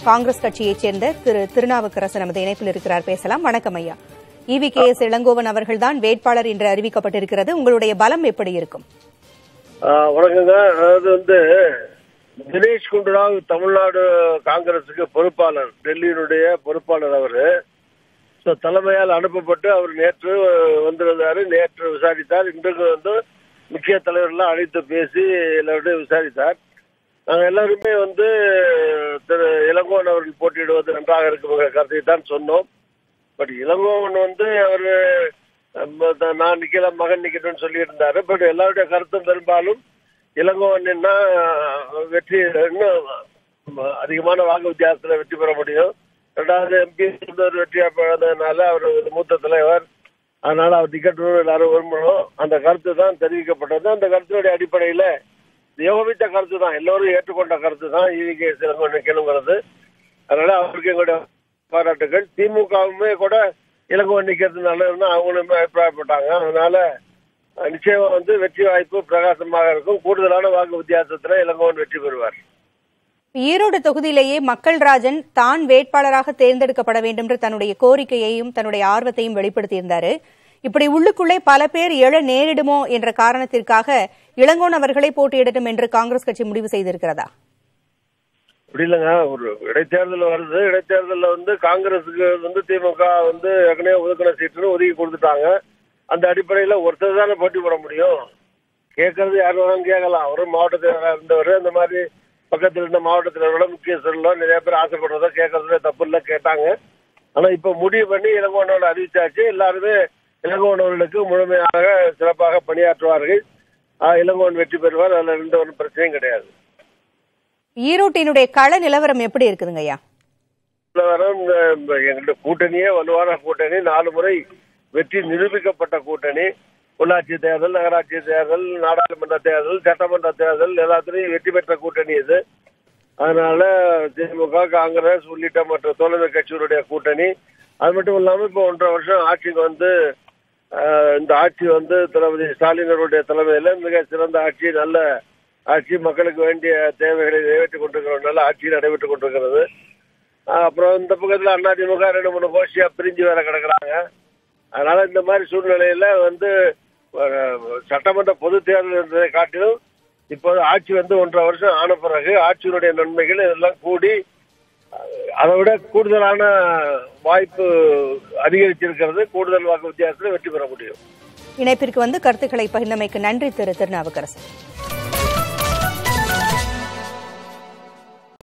காங்கிரஸ் கட்சியைச் சேர்ந்த திரு திருநாவுக்கரசு நமது இணைப்பில் இருக்கிறார் பேசலாம் வணக்கம் ஐயா இவி கே எஸ் இளங்கோவன் அவர்கள்தான் வேட்பாளர் என்று அறிவிக்கப்பட்டிருக்கிறது உங்களுடைய பலம் எப்படி இருக்கும் ஆஹ் வணக்கங்க அதாவது வந்து தினேஷ் குண்டுராவ் தமிழ்நாடு காங்கிரசுக்கு பொறுப்பாளர் டெல்லியினுடைய பொறுப்பாளர் அவரு ஸோ தலைமையால் அனுப்பப்பட்டு அவர் நேற்று வந்திருந்தாரு நேற்று விசாரித்தார் இன்றைக்கு வந்து முக்கிய தலைவர்லாம் அழைத்து பேசி எல்லாருடையும் விசாரித்தார் நாங்கள் எல்லாருமே வந்து திரு இளங்கோவன் அவர்கள் போட்டியிடுவது நன்றாக இருக்குங்கிற கருத்தை தான் சொன்னோம் பட் இளங்கோவன் வந்து அவர் நான் நிக்கல மகன் நிக்கணும்னு சொல்லியிருந்தாரு பட் எல்லாருடைய கருத்தும் பெரும்பாலும் இளங்கோவன் என்ன வெற்றி இன்னும் அதிகமான வாக்கு வித்தியாசத்தில் வெற்றி பெற முடியும் ரெண்டாவது எம்பி வெற்றியா போனதுனால அவர் ஒரு மூத்த தலைவர் அதனால அவர் டிக்கெட் எல்லாரும் விரும்பணும் அந்த கருத்து தான் தெரிவிக்கப்பட்டது அந்த கருத்தினுடைய அடிப்படையில் யோகமித்த கருத்து தான் எல்லோரும் ஏற்றுக்கொண்ட கருத்து தான் ஈவிகே சிலங்கோன் நிற்கணுங்கிறது அதனால அவருக்கு எங்களுடைய பாராட்டுகள் திமுகவுமே கூட இளங்கோவன் நிக்கிறது நல்லதுன்னு அவங்களுமே அபிப்பிராயப்பட்டாங்க அதனால நிச்சயமா வந்து வெற்றி வாய்ப்பு பிரகாசமாக இருக்கும் கூடுதலான வாக்கு வித்தியாசத்துல இளங்கோவன் வெற்றி பெறுவார் ஈரோடு தொகுதியிலேயே மக்கள் ராஜன் தான் வேட்பாளராக தேர்ந்தெடுக்கப்பட வேண்டும் என்று தன்னுடைய கோரிக்கையையும் தன்னுடைய ஆர்வத்தையும் வெளிப்படுத்தியிருந்தாரு இப்படி உள்ளுக்குள்ளே பல பேர் எழ நேரிடுமோ என்ற காரணத்திற்காக இளங்கோன் அவர்களை போட்டியிடட்டும் என்று காங்கிரஸ் கட்சி முடிவு செய்திருக்கிறதா அப்படி இல்லைங்க ஒரு இடைத்தேர்தல் வருது இடைத்தேர்தலில் வந்து காங்கிரஸுக்கு வந்து திமுக வந்து ஏற்கனவே ஒதுக்கின சீட்டுன்னு ஒதுக்கி கொடுத்துட்டாங்க அந்த அடிப்படையில் ஒருத்தர் தானே போட்டி போட முடியும் கேட்கறது யார் வேணாலும் கேட்கலாம் அவரும் மாவட்டத்தில் இருந்தவர் அந்த மாதிரி பக்கத்தில் இருந்த மாவட்டத்தில் விட முக்கியஸ்தர்களோ நிறைய பேர் ஆசைப்படுறதோ கேட்கறதுல தப்பு இல்லை கேட்டாங்க ஆனால் இப்போ முடிவு பண்ணி இளங்கோவனோட அறிவிச்சாச்சு எல்லாருமே இளங்கோவனவர்களுக்கு முழுமையாக சிறப்பாக பணியாற்றுவார்கள் இளங்கோவன் வெற்றி பெறுவார் அதில் எந்த ஒரு பிரச்சனையும் கிடையாது ஈரோட்டினுடைய கள நிலவரம் எப்படி இருக்குதுங்க ஐயா நிலவரம் எங்களுடைய கூட்டணியே வலுவான கூட்டணி நாலு முறை வெற்றி நிரூபிக்கப்பட்ட கூட்டணி உள்ளாட்சி தேர்தல் நகராட்சி தேர்தல் நாடாளுமன்ற தேர்தல் சட்டமன்ற தேர்தல் எல்லாத்துலேயும் வெற்றி பெற்ற கூட்டணி இது அதனால திமுக காங்கிரஸ் உள்ளிட்ட மற்ற தோழமை கட்சிகளுடைய கூட்டணி அது மட்டும் இல்லாமல் இப்போ ஒன்றரை வருஷம் ஆட்சிக்கு வந்து இந்த ஆட்சி வந்து தளபதி ஸ்டாலினருடைய தலைமையில் மிக சிறந்த ஆட்சி நல்ல ஆட்சி மக்களுக்கு வேண்டிய தேவைகளை நிறைவேற்றிக் கொண்டிருக்கிற நல்ல ஆட்சி நடைபெற்றுக் கொண்டிருக்கிறது அப்புறம் இந்த பக்கத்தில் அதிமுக ரெண்டு மூணு கோஷியா பிரிஞ்சு வேற கிடக்குறாங்க அதனால இந்த மாதிரி சூழ்நிலையில வந்து சட்டமன்ற பொது தேர்தல் இருந்ததை காட்டிலும் இப்போது ஆட்சி வந்து ஒன்றரை வருஷம் ஆன பிறகு ஆட்சியினுடைய நன்மைகள் இதெல்லாம் கூடி அதை விட கூடுதலான வாய்ப்பு அதிகரிச்சிருக்கிறது கூடுதல் வாக்கு வித்தியாசத்தில் வெற்றி பெற முடியும் இணைப்பிற்கு வந்து கருத்துக்களை பகிர்ந்தமைக்கு நன்றி திரு திருநாவுக்கரசு